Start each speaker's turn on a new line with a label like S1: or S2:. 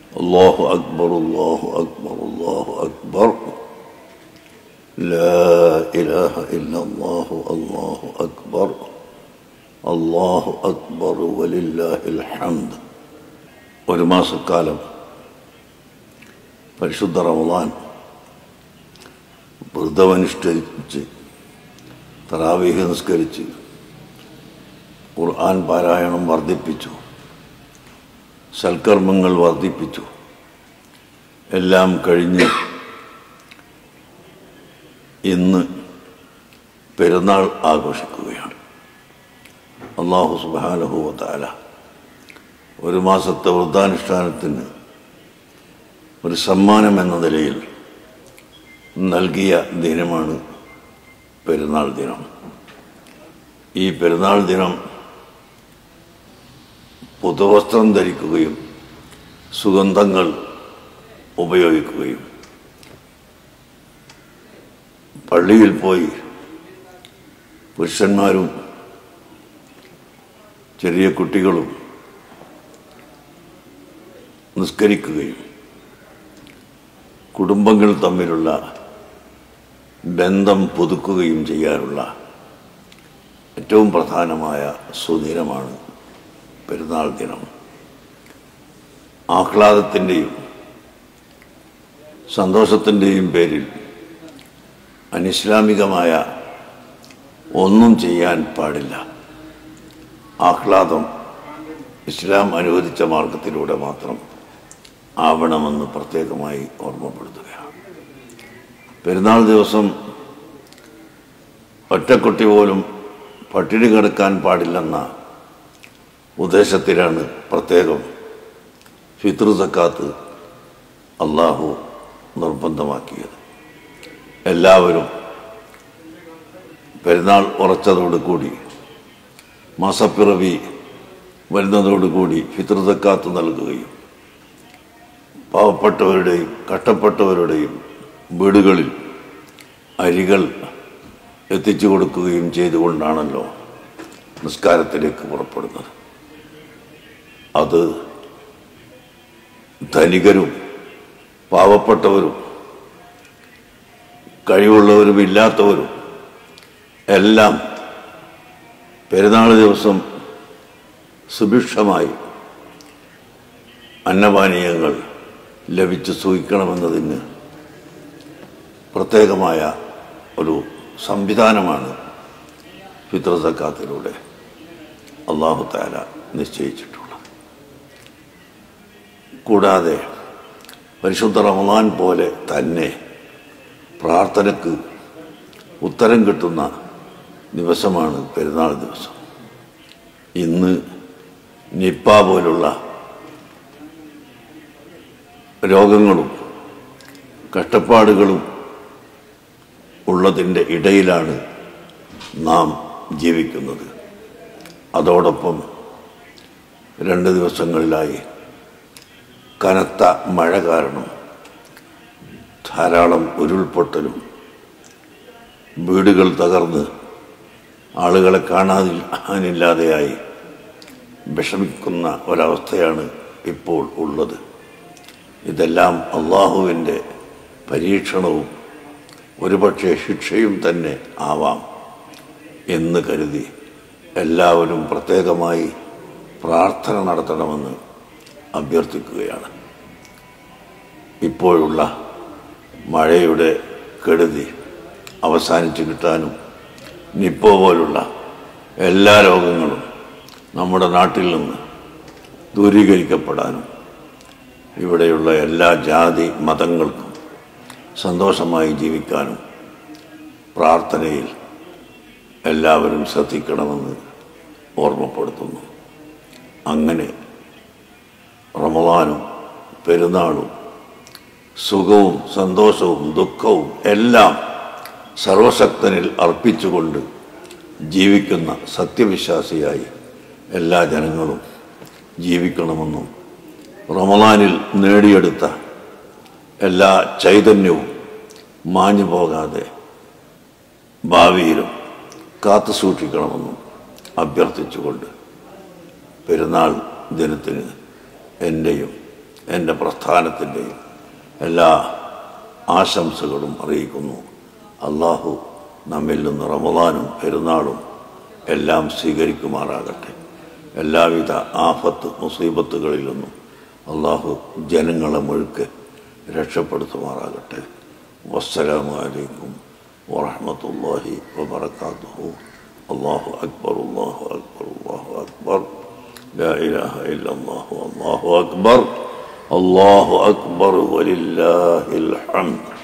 S1: الله أكبر الله أكبر الله أكبر لا إله إلا الله الله أكبر الله أكبر ولله الحمد ഒരു മാസക്കാലം പരിശുദ്ധ റമദാൻ വ്രതമനുഷ്ഠിച്ച് തറാവീഹ് നിസ്കരിച്ച് ഖുർആൻ പാരായണം വർദ്ധിപ്പിച്ചു സൽക്കർമ്മങ്ങൾ വർദ്ധിപ്പിച്ചു എല്ലാം കഴിഞ്ഞ് ഇന്ന് പെരുന്നാൾ ആഘോഷിക്കുകയാണ് അള്ളാഹു സുബാനഹുവത്താല ഒരു മാസത്തെ വൃദ്ധാനുഷ്ഠാനത്തിന് ഒരു സമ്മാനം എന്ന നിലയിൽ നൽകിയ ദിനമാണ് പെരുന്നാൾ ദിനം ഈ പെരുന്നാൾ ദിനം പുതുവസ്ത്രം ധരിക്കുകയും സുഗന്ധങ്ങൾ ഉപയോഗിക്കുകയും പള്ളിയിൽ പോയി പുരുഷന്മാരും ചെറിയ കുട്ടികളും നിസ്കരിക്കുകയും കുടുംബങ്ങൾ തമ്മിലുള്ള ബന്ധം പുതുക്കുകയും ചെയ്യാനുള്ള ഏറ്റവും പ്രധാനമായ സുദിനമാണ് പെരുന്നാൾ ദിനം ആഹ്ലാദത്തിൻ്റെയും സന്തോഷത്തിൻ്റെയും പേരിൽ അനിസ്ലാമികമായ ഒന്നും ചെയ്യാൻ പാടില്ല ആഹ്ലാദം ഇസ്ലാം അനുവദിച്ച മാർഗത്തിലൂടെ മാത്രം ആവണമെന്ന് പ്രത്യേകമായി ഓർമ്മപ്പെടുത്തുകയാണ് പെരുന്നാൾ ദിവസം ഒറ്റക്കുട്ടി പോലും പട്ടിണി കിടക്കാൻ പാടില്ലെന്ന ഉദ്ദേശത്തിലാണ് പ്രത്യേകം ഫിത്ർ സക്കാത്ത് അള്ളാഹു നിർബന്ധമാക്കിയത് എല്ലാവരും പെരുന്നാൾ ഉറച്ചതോടുകൂടി മാസപ്പിറവി വരുന്നതോടുകൂടി ഫിത്ർ സക്കാത്ത് നൽകുകയും പാവപ്പെട്ടവരുടെയും കഷ്ടപ്പെട്ടവരുടെയും വീടുകളിൽ അരികൾ എത്തിച്ചു കൊടുക്കുകയും ചെയ്തുകൊണ്ടാണല്ലോ നിസ്കാരത്തിലേക്ക് പുറപ്പെടുന്നത് അത് ധനികരും പാവപ്പെട്ടവരും കഴിവുള്ളവരും ഇല്ലാത്തവരും എല്ലാം പെരുന്നാൾ ദിവസം സുഭിക്ഷമായി അന്നപാനീയങ്ങൾ ലഭിച്ച് സൂഹിക്കണമെന്നതിന് പ്രത്യേകമായ ഒരു സംവിധാനമാണ് ഫിത്ര സക്കാത്തിലൂടെ അള്ളാഹു താല നിശ്ചയിച്ചിട്ടുള്ളത് കൂടാതെ പരിശുദ്ധ റമദാൻ പോലെ തന്നെ പ്രാർത്ഥനയ്ക്ക് ഉത്തരം കിട്ടുന്ന ദിവസമാണ് പെരുന്നാൾ ദിവസം ഇന്ന് നിപ്പ പോലുള്ള രോഗങ്ങളും കഷ്ടപ്പാടുകളും ഉള്ളതിൻ്റെ ഇടയിലാണ് നാം ജീവിക്കുന്നത് അതോടൊപ്പം രണ്ട് ദിവസങ്ങളിലായി കനത്ത മഴ കാരണം ധാരാളം ഉരുൾപൊട്ടലും വീടുകൾ തകർന്ന് ആളുകളെ കാണാനില്ലാതെയായി വിഷമിക്കുന്ന ഒരവസ്ഥയാണ് ഇപ്പോൾ ഉള്ളത് ഇതെല്ലാം അള്ളാഹുവിൻ്റെ പരീക്ഷണവും ഒരുപക്ഷെ ശിക്ഷയും തന്നെ ആവാം എന്ന് കരുതി എല്ലാവരും പ്രത്യേകമായി പ്രാർത്ഥന നടത്തണമെന്ന് അഭ്യർത്ഥിക്കുകയാണ് ഇപ്പോഴുള്ള മഴയുടെ കെടുതി അവസാനിച്ച് കിട്ടാനും നിപ്പോ പോലുള്ള എല്ലാ രോഗങ്ങളും നമ്മുടെ നാട്ടിൽ നിന്ന് ദൂരീകരിക്കപ്പെടാനും ഇവിടെയുള്ള എല്ലാ ജാതി മതങ്ങൾക്കും സന്തോഷമായി ജീവിക്കാനും പ്രാർത്ഥനയിൽ എല്ലാവരും ശ്രദ്ധിക്കണമെന്ന് ഓർമ്മപ്പെടുത്തുന്നു അങ്ങനെ റമദാനും പെരുന്നാളും സുഖവും സന്തോഷവും ദുഃഖവും എല്ലാം സർവശക്തനിൽ അർപ്പിച്ചുകൊണ്ട് ജീവിക്കുന്ന സത്യവിശ്വാസിയായി എല്ലാ ജനങ്ങളും ജീവിക്കണമെന്നും റമദാനിൽ നേടിയെടുത്ത എല്ലാ ചൈതന്യവും മാഞ്ഞു പോകാതെ ഭാവിയിലും കാത്തു സൂക്ഷിക്കണമെന്നും അഭ്യർത്ഥിച്ചുകൊണ്ട് പെരുന്നാൾ ദിനത്തിന് എൻ്റെയും എൻ്റെ പ്രസ്ഥാനത്തിൻ്റെയും എല്ലാ ആശംസകളും അറിയിക്കുന്നു അള്ളാഹു നമ്മിൽ നിന്ന് റമദാനും പെരുന്നാളും എല്ലാം സ്വീകരിക്കുമാറാകട്ടെ എല്ലാവിധ ആഫത്ത് മുസീബത്തുകളിൽ നിന്നും അള്ളാഹു ജനങ്ങളെ മുഴുക്കെ രക്ഷപ്പെടുത്തുമാറാകട്ടെ വസ്സലാമു അലൈക്കും വറഹമത്തല്ലാഹി വബർക്കാത്തുഹു അള്ളാഹു അക്ബർ അള്ളാഹു അക്ബർ അള്ളാഹു അക്ബർ لا إله إلا الله والله أكبر الله أكبر ولله الحمد